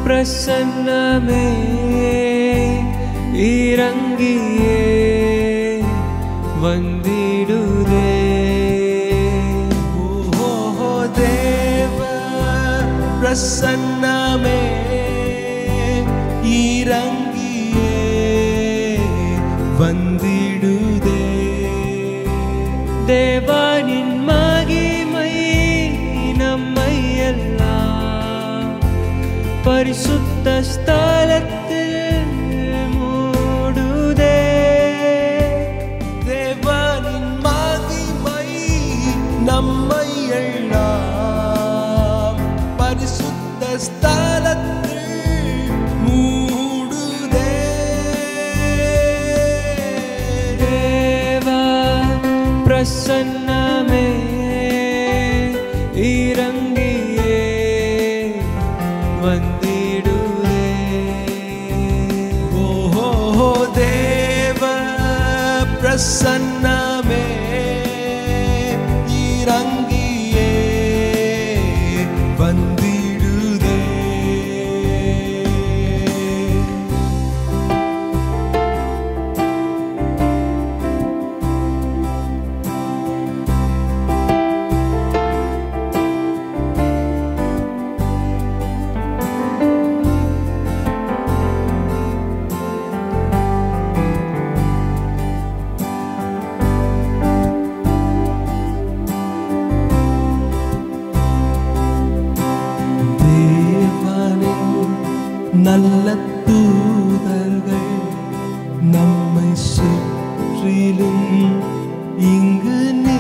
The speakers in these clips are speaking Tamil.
பிரசன்னமே இறங்கியே வந்திடுதே ஓஹோ தேவ பிரசன்னமே இறங்கியே வந்திடுதே தேவானின் மகிமை நம்மை எல்லாம் பரிசுத்த ஸ்தலத்தில் மூடுதே தேவனின் மகிமை நம்மை எல்லாம் பரிசுத்த ஸ்தலத்தில் மூடுதே தேவ பிரசன்னமே இறங்கியே வந்திடுதே ஓஹோ தேவ பிரசன்னமே இறங்கியே வந்திடுதே தேவனின் நல்ல தூதர்கள் நம்மை சுற்றிலும் இங்கு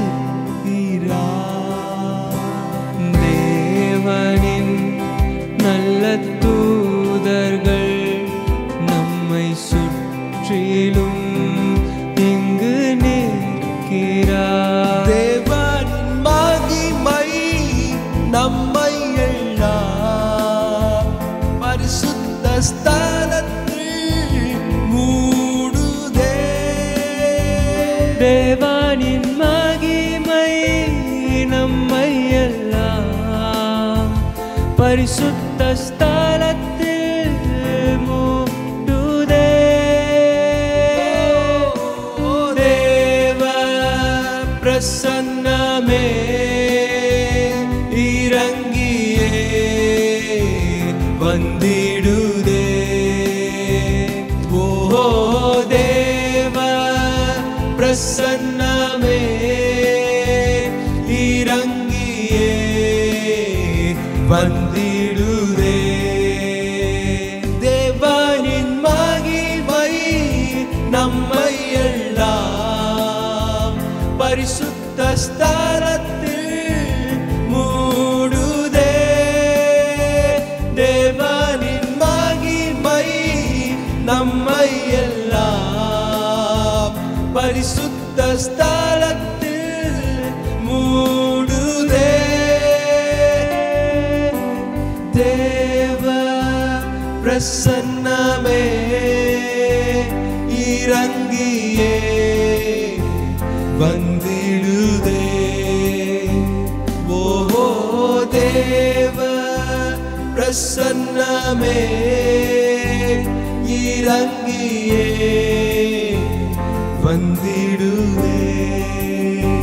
நிற்கிறார் தேவனின் நல்ல தூதர்கள் நம்மை சுற்றிலும் இங்கு நிற்கிறார் தேவனின் மகிமை நம்மை எல்லாம் பரிசுத்த ஸ்தலத்தில் மூடுதே தேவனின் மகிமை நம்மை எல்லாம் பரிசுத்த ஸ்தலத்தில் மூடுதே தேவ பிரசன்னமே இறங்கியே வந்திடுதே ஓ தேவ பிரசன்னமே இறங்கியே வந்திடுதே தேவனின் மகிமை நம்மை எல்லாம் பரிசுத்த ஸ்தலத்தில் மூடுதே தேவனின் மகிமை நம்மை எல்லாம் பரிசுத்த ஸ்தலத்தில் மூடுதே தேவ பிரசன்னமே இறங்கியே வந்திடுதே ஓஹோ தேவ பிரசன்னமே இறங்கியே வந்திடுவே